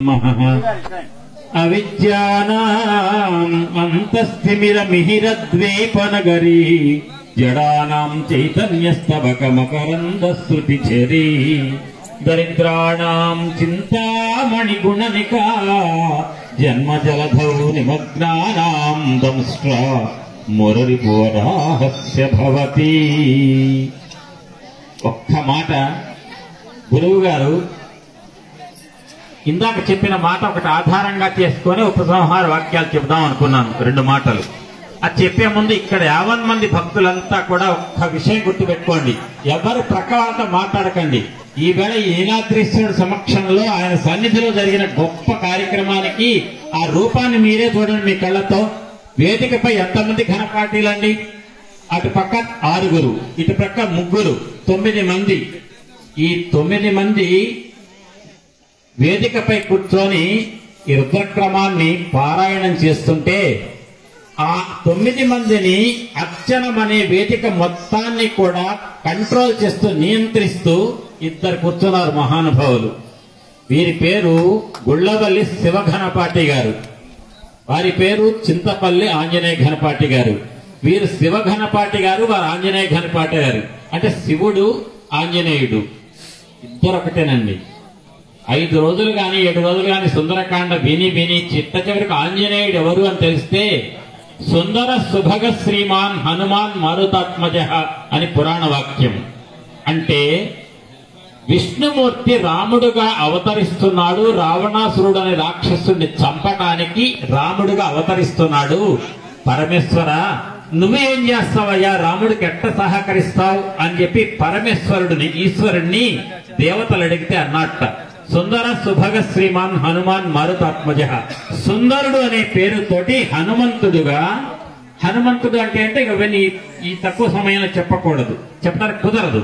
అవిద్యానాం అంతస్థిమిరమిహిరద్వీపనగరీ జడానాం చైతన్యస్తవకమకరందశ్రుతి చరీ దరిద్రాణాం చింతామణిగుణనికా జన్మజలధౌ నిమగ్నానాం దంష్ట్ర మురరిపోరాహస్య భవతి ఒక్క మాట గురువు గారు ఇందాక చెప్పిన మాట ఒకటి ఆధారంగా చేసుకొని ఉపసంహార వాక్యాలు చెప్దాం అనుకున్నాను రెండు మాటలు అది చెప్పే ముందు ఇక్కడ యావన్ మంది భక్తులంతా కూడా ఒక్క విషయం గుర్తుపెట్టుకోండి ఎవరు ప్రక్క వాళ్ళతో మాట్లాడకండి ఈ వేళ ఈనాద్రీశ్వరుడు సమక్షంలో ఆయన సన్నిధిలో జరిగిన గొప్ప కార్యక్రమానికి ఆ రూపాన్ని మీరే చూడండి మీ కళ్ళతో వేదికపై ఎంతమంది ఘనపాటీలండి అటు పక్క ఆరుగురు ఇటు పక్క ముగ్గురు తొమ్మిది మంది ఈ తొమ్మిది మంది వేదికపై కూర్చొని ఈ రుద్రక్రమాన్ని పారాయణం చేస్తుంటే ఆ తొమ్మిది మందిని అర్చనం అనే వేదిక మొత్తాన్ని కూడా కంట్రోల్ చేస్తూ నియంత్రిస్తూ ఇద్దరు కూర్చున్నారు మహానుభావులు వీరి పేరు గుళ్ళవల్లి శివఘనపాటి గారు వారి పేరు చింతపల్లి ఆంజనేయ ఘనపాటి గారు వీరు శివ ఘనపాటి గారు వారు ఆంజనేయ ఘనపాటి గారు అంటే శివుడు ఆంజనేయుడు ఇద్దరు ఒకటేనండి ఐదు రోజులు గాని ఏడు రోజులు గాని సుందరకాండ విని విని చిట్ట చివరికి ఆంజనేయుడు ఎవరు అని తెలిస్తే సుందర సుభగ శ్రీమాన్ హనుమాన్ మారుతాత్మజ అని పురాణ వాక్యం అంటే విష్ణుమూర్తి రాముడుగా అవతరిస్తున్నాడు రావణాసురుడు అనే రాక్షసుడిని చంపటానికి రాముడుగా అవతరిస్తున్నాడు పరమేశ్వర నువ్వేం చేస్తావయ్యా రాముడికి ఎట్ట సహకరిస్తావు అని చెప్పి పరమేశ్వరుడిని ఈశ్వరుణ్ణి దేవతలు అడిగితే అన్నట్ట సుందర సుభగ శ్రీమాన్ హనుమాన్ మారుతాత్మజ సుందరుడు అనే పేరుతోటి హనుమంతుడుగా హనుమంతుడు అంటే అంటే ఇక ఇవన్నీ ఈ తక్కువ సమయంలో చెప్పకూడదు చెప్పడానికి కుదరదు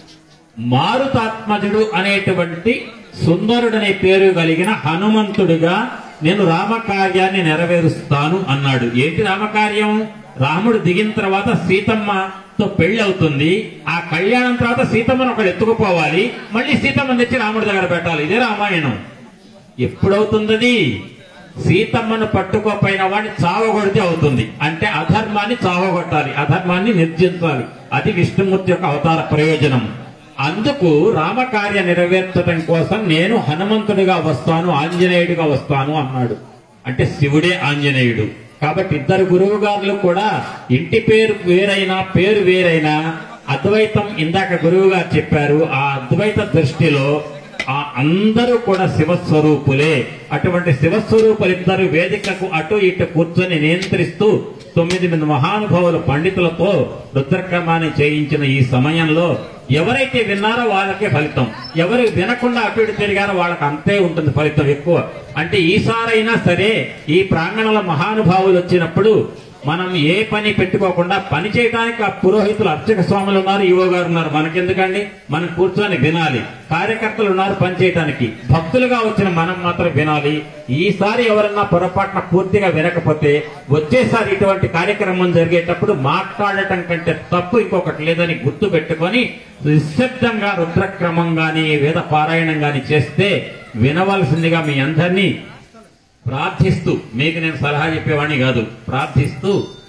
మారుతాత్మజుడు అనేటువంటి సుందరుడనే పేరు కలిగిన హనుమంతుడిగా నేను రామకార్యాన్ని నెరవేరుస్తాను అన్నాడు ఏంటి రామకార్యం రాముడు దిగిన తర్వాత సీతమ్మతో పెళ్లి అవుతుంది ఆ కళ్యాణం తర్వాత సీతమ్మను ఒకడు ఎత్తుకుపోవాలి మళ్ళీ సీతమ్మని తెచ్చి రాముడి దగ్గర పెట్టాలి ఇదే రామాయణం ఎప్పుడవుతుందది సీతమ్మను పట్టుకోపోయిన వాడిని చావగొడితే అవుతుంది అంటే అధర్మాన్ని చావగొట్టాలి అధర్మాన్ని నిర్జించాలి అది విష్ణుమూర్తి యొక్క అవతార ప్రయోజనం అందుకు రామకార్య నెరవేర్చడం కోసం నేను హనుమంతుడిగా వస్తాను ఆంజనేయుడిగా వస్తాను అన్నాడు అంటే శివుడే ఆంజనేయుడు కాబట్టి ఇద్దరు గురువు గారులు కూడా ఇంటి పేరు వేరైనా పేరు వేరైనా అద్వైతం ఇందాక గురువు గారు చెప్పారు ఆ అద్వైత దృష్టిలో ఆ అందరూ కూడా శివస్వరూపులే అటువంటి శివస్వరూపులు ఇద్దరు వేదికకు అటు ఇటు కూర్చొని నియంత్రిస్తూ తొమ్మిది మంది మహానుభావుల పండితులతో రుద్రక్రమాన్ని చేయించిన ఈ సమయంలో ఎవరైతే విన్నారో వాళ్ళకే ఫలితం ఎవరు వినకుండా అటు ఇటు తిరిగారో వాళ్ళకి అంతే ఉంటుంది ఫలితం ఎక్కువ అంటే ఈసారైనా సరే ఈ ప్రాంగణంలో మహానుభావులు వచ్చినప్పుడు మనం ఏ పని పెట్టుకోకుండా పని చేయడానికి ఆ పురోహితులు అర్చక స్వాములు ఉన్నారు ఈవో గారు ఉన్నారు మనకెందుకండి మనం కూర్చొని వినాలి కార్యకర్తలు ఉన్నారు పని చేయడానికి భక్తులుగా వచ్చిన మనం మాత్రం వినాలి ఈసారి ఎవరన్నా పొరపాటున పూర్తిగా వినకపోతే వచ్చేసారి ఇటువంటి కార్యక్రమం జరిగేటప్పుడు మాట్లాడటం కంటే తప్పు ఇంకొకటి లేదని గుర్తు పెట్టుకొని నిశ్శబ్దంగా రుద్రక్రమం గాని వేద పారాయణం గాని చేస్తే వినవలసిందిగా మీ అందరినీ ప్రార్థిస్తూ మీకు నేను సలహా చెప్పేవాడిని కాదు ప్రార్థిస్తూ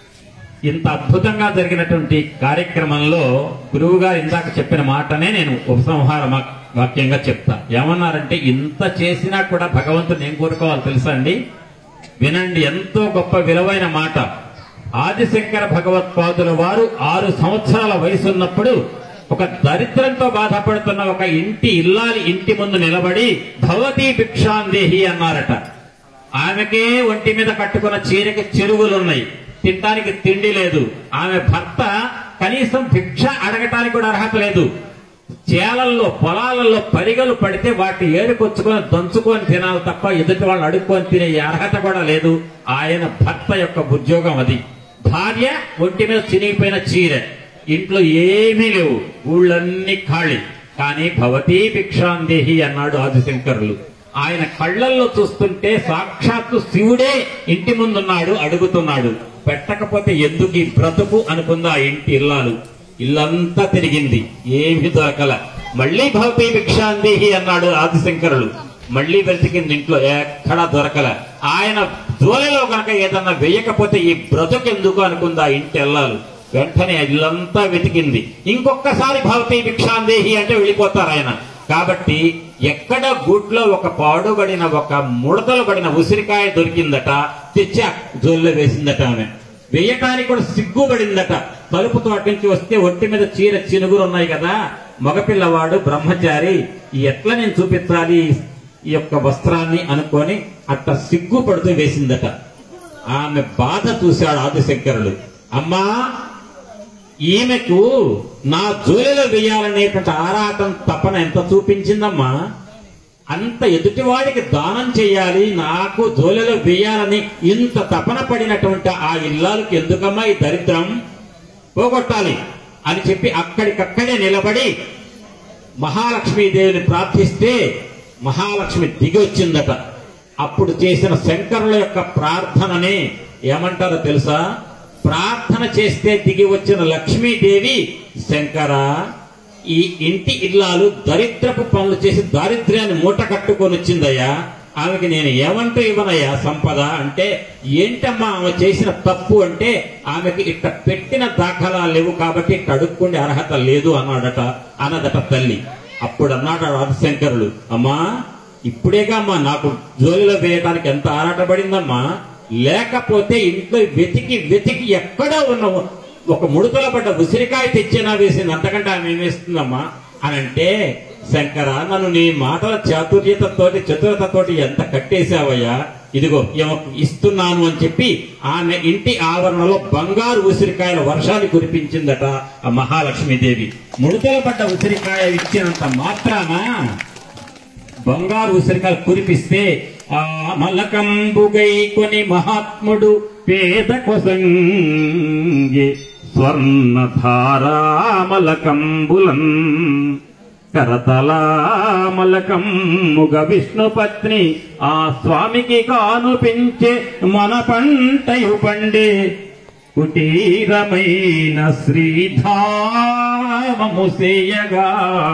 ఇంత అద్భుతంగా జరిగినటువంటి కార్యక్రమంలో గురువు గారు ఇందాక చెప్పిన మాటనే నేను ఉపసంహార మా- వాక్యంగా చెప్తా ఏమన్నారంటే ఇంత చేసినా కూడా భగవంతుని ఏం కోరుకోవాలి తెలుసా అండి వినండి ఎంతో గొప్ప విలువైన మాట ఆదిశంకర భగవత్పాదుల వారు ఆరు సంవత్సరాల వయసు ఉన్నప్పుడు ఒక దరిద్రంతో బాధపడుతున్న ఒక ఇంటి ఇల్లాలి ఇంటి ముందు నిలబడి భవతీ భిక్షాందేహి అన్నారట ఆమెకే ఒంటి మీద కట్టుకున్న చీరకి చెరువులున్నాయి తినడానికి తిండి లేదు ఆమె భర్త కనీసం భిక్ష అడగటానికి కూడా అర్హత లేదు చేలల్లో పొలాలలో పరిగలు పడితే వాటి ఏరుకొచ్చుకొని దంచుకొని తినాలి తప్ప ఎదుటి వాళ్ళు అడుక్కొని తినే ఈ అర్హత కూడా లేదు ఆయన భర్త యొక్క ఉద్యోగం అది భార్య ఒంటి మీద చినిగిపోయిన చీర ఇంట్లో ఏమీ లేవు ఊళ్ళన్నీ ఖాళీ కానీ భవతీ భిక్షాందేహి అన్నాడు ఆదిశంకరులు ఆయన కళ్ళల్లో చూస్తుంటే సాక్షాత్తు శివుడే ఇంటి ముందున్నాడు అడుగుతున్నాడు పెట్టకపోతే ఎందుకు ఈ బ్రతుకు అనుకుంది ఆ ఇంటి ఇల్లాలు ఇల్లంతా తిరిగింది ఏమి దొరకల మళ్ళీ భవతి భిక్షాందేహి అన్నాడు ఆదిశంకరులు మళ్ళీ వెతికింది ఇంట్లో ఎక్కడా దొరకల ఆయన జోలిలో కనుక ఏదన్నా వేయకపోతే ఈ బ్రతుకెందుకు అనుకుంది ఆ ఇంటి ఎల్లాలు వెంటనే ఇల్లంతా వెతికింది ఇంకొకసారి భవతి భిక్షాందేహి అంటే వెళ్ళిపోతారు ఆయన కాబట్టి ఎక్కడ గుడ్లో ఒక పాడుబడిన ఒక ముడతలు పడిన ఉసిరికాయ దొరికిందట తెచ్చి ఆ జోల్లో వేసిందట ఆమె వేయటానికి కూడా సిగ్గుపడిందట తలుపు తోట నుంచి వస్తే ఒంటి మీద చీర చినుగురు ఉన్నాయి కదా మగపిల్లవాడు బ్రహ్మచారి ఎట్లా నేను చూపించాలి ఈ యొక్క వస్త్రాన్ని అనుకొని అట్ట సిగ్గుపడుతూ వేసిందట ఆమె బాధ చూశాడు ఆదిశంకరుడు అమ్మా ఈమెకు నా జోలిలో వేయాలనేటువంటి ఆరాటం తపన ఎంత చూపించిందమ్మా అంత ఎదుటివాడికి దానం చేయాలి నాకు జోలిలో వేయాలని ఇంత తపన పడినటువంటి ఆ ఇల్లాలకి ఎందుకమ్మా ఈ దరిద్రం పోగొట్టాలి అని చెప్పి అక్కడికక్కడే నిలబడి మహాలక్ష్మీదేవిని ప్రార్థిస్తే మహాలక్ష్మి దిగి వచ్చిందట అప్పుడు చేసిన శంకరుల యొక్క ప్రార్థనని ఏమంటారో తెలుసా ప్రార్థన చేస్తే దిగి వచ్చిన లక్ష్మీదేవి శంకర ఈ ఇంటి ఇల్లాలు దరిద్రపు పనులు చేసి దారిద్ర్యాన్ని మూట కట్టుకొని వచ్చిందయ్యా ఆమెకి నేను ఏమంటూ ఇవ్వనయ్యా సంపద అంటే ఏంటమ్మా ఆమె చేసిన తప్పు అంటే ఆమెకి ఇట్ట పెట్టిన దాఖలా లేవు కాబట్టి ఇట్ట అడుక్కుండే అర్హత లేదు అన్నాడట అన్నదట తల్లి అప్పుడు అన్నాడు రాజశంకరుడు అమ్మా ఇప్పుడేగా అమ్మా నాకు జోలిలో వేయడానికి ఎంత ఆరాటపడిందమ్మా లేకపోతే ఇంట్లో వెతికి వెతికి ఎక్కడో ఉన్న ఒక ముడతల పడ్డ ఉసిరికాయ తెచ్చినా వేసింది అంతకంటే ఆమె ఏమేస్తుందమ్మా అని అంటే శంకర నన్ను నీ మాటల చాతుర్యతతోటి చతురతతోటి ఎంత కట్టేశావయ్యా ఇదిగో ఈమెకు ఇస్తున్నాను అని చెప్పి ఆమె ఇంటి ఆవరణలో బంగారు ఉసిరికాయల వర్షాన్ని కురిపించిందట ఆ మహాలక్ష్మీదేవి ముడతల పడ్డ ఉసిరికాయ ఇచ్చినంత మాత్రాన బంగారు ఉసిరికాయలు కురిపిస్తే ఆ మలకంబుగై కొని మహాత్ముడు పేద కొసంగి స్వర్ణధారామలకంబులన్ కరతలామలకమ్ముగ విష్ణుపత్ని ఆ స్వామికి కానుపించే మన పంటయు పండే కుటీరమైన శ్రీధామము సేయగా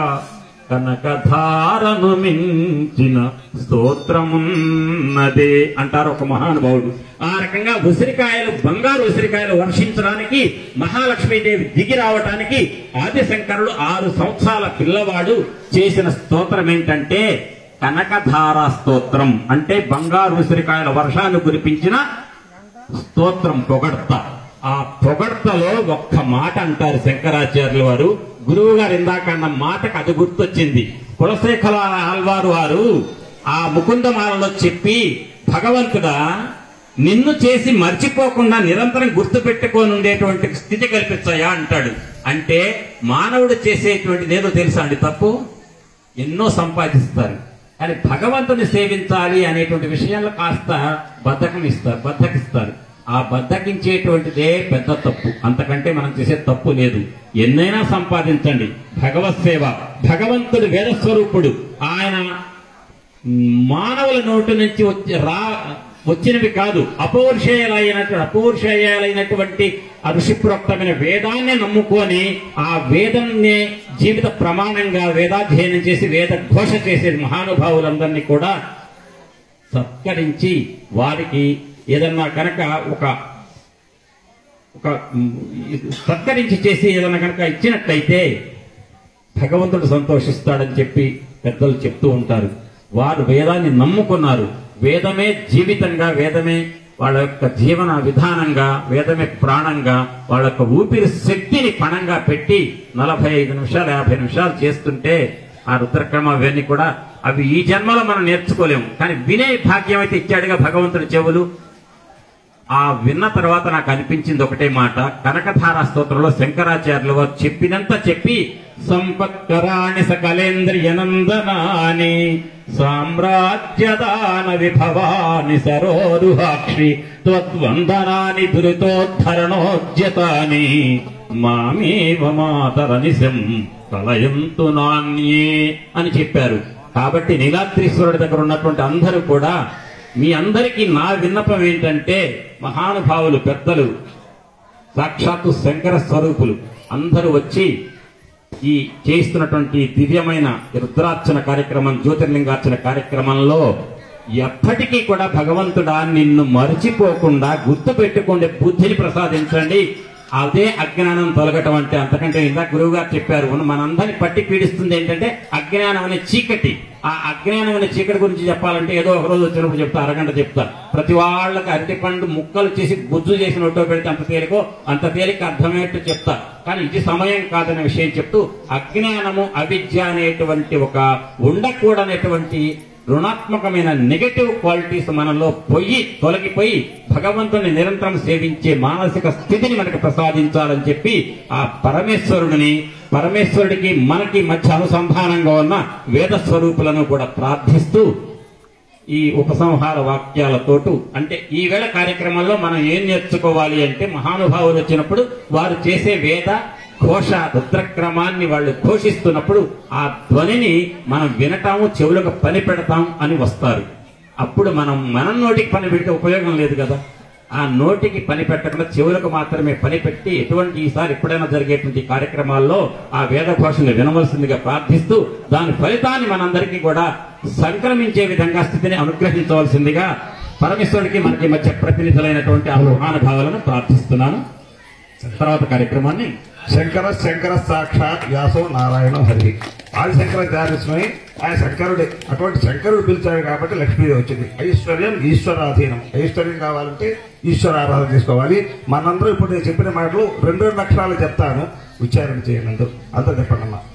కనకధారను మించిన స్తోత్రమున్నదే అంటారు ఒక మహానుభావుడు ఆ రకంగా ఉసిరికాయలు బంగారు ఉసిరికాయలు వర్షించడానికి మహాలక్ష్మీదేవి దిగి రావటానికి ఆదిశంకరుడు ఆరు సంవత్సరాల పిల్లవాడు చేసిన స్తోత్రం ఏంటంటే కనకధార స్తోత్రం అంటే బంగారు ఉసిరికాయల వర్షాన్ని కురిపించిన స్తోత్రం పొగడ్త ఆ పొగడ్తలో ఒక్క మాట అంటారు శంకరాచార్యుల వారు గురువు గారు ఇందాక అన్న మాటకు అది గుర్తొచ్చింది కులశేఖర ఆల్వారు వారు ఆ ముకుందమాలలో చెప్పి భగవంతుడా నిన్ను చేసి మర్చిపోకుండా నిరంతరం గుర్తు పెట్టుకొని ఉండేటువంటి స్థితి కల్పించాయా అంటాడు అంటే మానవుడు చేసేటువంటిది ఏదో తెలుసా అండి తప్పు ఎన్నో సంపాదిస్తారు కానీ భగవంతుని సేవించాలి అనేటువంటి విషయాల్లో కాస్త బద్ధకం ఇస్తారు బద్ధకిస్తారు ఆ బద్ధకించేటువంటిదే పెద్ద తప్పు అంతకంటే మనం చేసే తప్పు లేదు ఎన్నైనా సంపాదించండి భగవత్ సేవ భగవంతుడు వేదస్వరూపుడు ఆయన మానవుల నోటి నుంచి వచ్చి రా వచ్చినవి కాదు అపౌరుషేయాలైనటువంటి అపౌరుషేయాలైనటువంటి ఆ ఋషిప్రోక్తమైన వేదాన్ని నమ్ముకొని ఆ వేదాన్ని జీవిత ప్రమాణంగా వేదాధ్యయనం చేసి వేద ఘోష చేసే మహానుభావులందరినీ కూడా సత్కరించి వారికి ఏదన్నా కనుక ఒక ఒక ఉమ్, సత్కరించి చేసి ఏదన్నా కనుక ఇచ్చినట్లయితే భగవంతుడు సంతోషిస్తాడని చెప్పి పెద్దలు చెప్తూ ఉంటారు వారు వేదాన్ని నమ్ముకున్నారు వేదమే జీవితంగా వేదమే వాళ్ళ యొక్క జీవన విధానంగా వేదమే ప్రాణంగా వాళ్ళ యొక్క ఊపిరి శక్తిని పణంగా పెట్టి నలభై ఐదు నిమిషాలు యాభై నిమిషాలు చేస్తుంటే ఆ రుద్రక్రమ అవన్నీ కూడా అవి ఈ జన్మలో మనం నేర్చుకోలేము కానీ వినే భాగ్యం అయితే ఇచ్చాడుగా భగవంతుడి చెవులు ఆ విన్న తర్వాత నాకు అనిపించింది ఒకటే మాట కనకధార స్తోత్రంలో శంకరాచార్యులు వారు చెప్పినంత చెప్పి సంపత్కరాణి సకలేంద్రియనందనాని సామ్రాజ్యదాన విభవాని సరోరుహాక్షి త్వద్వందనాని దురితోద్ధరణోద్యతాని మామేవ మాతరనిశం కలయంతు నాణ్యే అని చెప్పారు కాబట్టి నీలాద్రీశ్వరుడి దగ్గర ఉన్నటువంటి అందరూ కూడా మీ అందరికీ నా విన్నపం ఏంటంటే మహానుభావులు పెద్దలు సాక్షాత్తు శంకర స్వరూపులు అందరూ వచ్చి ఈ చేస్తున్నటువంటి దివ్యమైన రుద్రార్చన కార్యక్రమం జ్యోతిర్లింగార్చన కార్యక్రమంలో ఎప్పటికీ కూడా భగవంతుడా నిన్ను మరిచిపోకుండా గుర్తు పెట్టుకుండే బుద్ధిని ప్రసాదించండి అదే అజ్ఞానం తొలగటం అంటే అంతకంటే ఇందాక గురువు గారు చెప్పారు ఉన్న మనందరిని పట్టి పీడిస్తుంది ఏంటంటే అజ్ఞానం అనే చీకటి ఆ అజ్ఞానం అనే చీకటి గురించి చెప్పాలంటే ఏదో ఒక రోజు వచ్చినప్పుడు చెప్తా అరగంట చెప్తా ప్రతి వాళ్ళకి అరటి పండు ముక్కలు చేసి గుజ్జు చేసి నోట్లో పెడితే అంత తేలికో అంత తేలిక అర్థమయ్యేట్టు చెప్తా కానీ ఇది సమయం కాదనే విషయం చెప్తూ అజ్ఞానము అవిద్య అనేటువంటి ఒక ఉండకూడనటువంటి రుణాత్మకమైన నెగటివ్ క్వాలిటీస్ మనలో పోయి తొలగిపోయి భగవంతుని నిరంతరం సేవించే మానసిక స్థితిని మనకు ప్రసాదించాలని చెప్పి ఆ పరమేశ్వరుడిని పరమేశ్వరుడికి మనకి మధ్య అనుసంధానంగా ఉన్న వేద స్వరూపులను కూడా ప్రార్థిస్తూ ఈ ఉపసంహార వాక్యాలతోటు అంటే ఈ వేళ కార్యక్రమంలో మనం ఏం నేర్చుకోవాలి అంటే మహానుభావులు వచ్చినప్పుడు వారు చేసే వేద ఘోష రుద్రక్రమాన్ని వాళ్ళు ఘోషిస్తున్నప్పుడు ఆ ధ్వనిని మనం వినటాము చెవులకు పని పెడతాం అని వస్తారు అప్పుడు మనం మనం నోటికి పని పెడితే ఉపయోగం లేదు కదా ఆ నోటికి పని పెట్టకుండా చెవులకు మాత్రమే పని పెట్టి ఎటువంటి ఈసారి ఎప్పుడైనా జరిగేటువంటి కార్యక్రమాల్లో ఆ వేద ఘోషను వినవలసిందిగా ప్రార్థిస్తూ దాని ఫలితాన్ని మనందరికీ కూడా సంక్రమించే విధంగా స్థితిని అనుగ్రహించవలసిందిగా పరమేశ్వరుడికి మనకి మధ్య ప్రతినిధులైనటువంటి ఆ మహానుభావులను ప్రార్థిస్తున్నాను తర్వాత కార్యక్రమాన్ని శంకర శంకర సాక్షాత్ వ్యాసో నారాయణ హరి ఆది శంకరాచార్య స్వామి ఆయన శంకరుడే అటువంటి శంకరుడు పిలిచాడు కాబట్టి లక్ష్మీదేవి వచ్చింది ఐశ్వర్యం ఈశ్వరాధీనం ఐశ్వర్యం కావాలంటే ఈశ్వర ఆరాధన చేసుకోవాలి మనందరూ ఇప్పుడు నేను చెప్పిన మాటలు రెండు రెండు అక్షరాలు చెప్తాను ఉచ్చారణ చేయండి అందరూ అంతా చెప్పండి అమ్మా